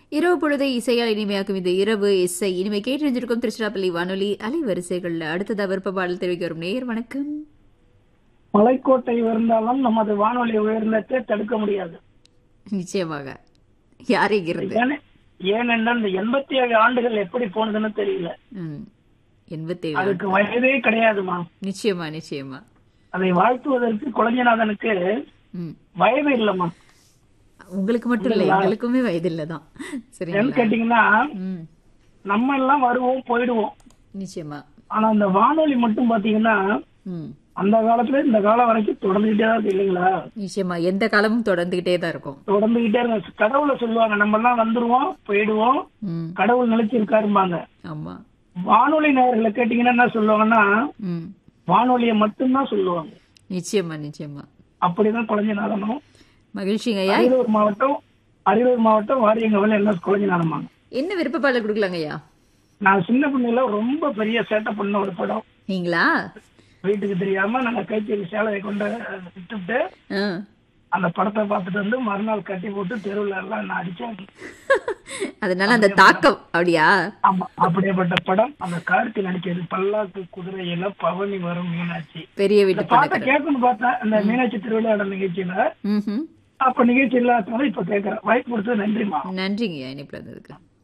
இரவு பொழுதை இசையால் இனிமையாக்கும் இந்த இரவு இசை இனிமை கேட்டிருந்திருக்கும் திருச்சிராப்பள்ளி வானொலி அலைவரிசைகள்ல அடுத்ததா விருப்ப பாடல் தெரிவிக்க வரும் நேயர் வணக்கம் மலைக்கோட்டை உயர்ந்தாலும் நமது வானொலி உயர்ந்தத்தை தடுக்க முடியாது நிச்சயமாக யார் இங்கிருந்து ஏனெ- ஏனென்றால் இந்த எண்பத்தி ஏழு ஆண்டுகள் எப்படி போனதுன்னு தெரியல ம், எண்பத்தேழு அதுக்கு வயதே கிடையாதுமா நிச்சயமா நிச்சயமா அதை வாழ்த்துவதற்கு குழந்தைநாதனுக்கு ம் வயது இல்லம்மா உங்களுக்கு மட்டும் இல்ல எங்களுக்குமே வயது இல்லதான் ஏன்னு சரிங்களா கேட்டீங்கன்னா ம் நம்ம எல்லாம் வருவோம் போயிடுவோம் நிச்சயமா ஆனா இந்த வானொலி மட்டும் பாத்தீங்கன்னா ம் அந்த காலத்துல இந்த காலம் வரைக்கும் தொடர்ந்துகிட்டே தான் இருக்கு இல்லைங்களா நிச்சயமா எந்த காலமும் தொடர்ந்துகிட்டே தான் இருக்கும் தொடர்ந்துகிட்டே இருக்கு கடவுளை சொல்லுவாங்க நம்ம எல்லாம் வந்துருவோம் போயிடுவோம் ம் கடவுள் நிலைச்சிருக்காரும்பாங்க ஆமா வானொலி நேயர்களை கேட்டீங்கன்னா என்ன சொல்லுவாங்கன்னா ம் வானொலியை மட்டும்தான் சொல்லுவாங்க நிச்சயமா நிச்சயமா அப்படிதான் குழந்தைநாதனும் மகிழ்ச்சிங்க ஐயா அரியலூர் மாவட்டம் அரியலூர் மாவட்டம் வாரியங்கவல் என்ன குழந்தைநாதமாங்க என்ன விருப்ப பாடல் கொடுக்கலாங்க ஐயா நான் சின்ன பிள்ளைல ரொம்ப பெரிய சேட்டை பண்ண ஒரு படம் நீங்களா வீட்டுக்கு தெரியாம நாங்க கைத்தறி சேலையை கொண்டு விட்டுட்டு ஆ. அந்த படத்தை பார்த்துட்டு வந்து மறுநாள் கட்டி போட்டு தெருவுல எல்லாம் நான் அடிச்சேன் அதனால அந்த தாக்கம் அப்படியா ஆமா அப்படியேப்பட்ட படம் அந்த கார்த்தி நடிச்சது பல்லாக்கு குதிரையில பவனி வரும் மீனாட்சி பெரிய இந்த வீட்டு பாட்டை பணக்காரர் கேட்கணும்னு பார்த்தேன் இந்த மீனாட்சி திருவிளையாடல் நிகழ்ச்சியில ம்ஹும். அப்ப நிகழ்ச்சி இல்லாதனால இப்ப கேட்கறேன் வாய்ப்பு கொடுத்தது நன்றிமா நன்றிங்க ஐயா இணைப்பில் இருந்ததுக்கு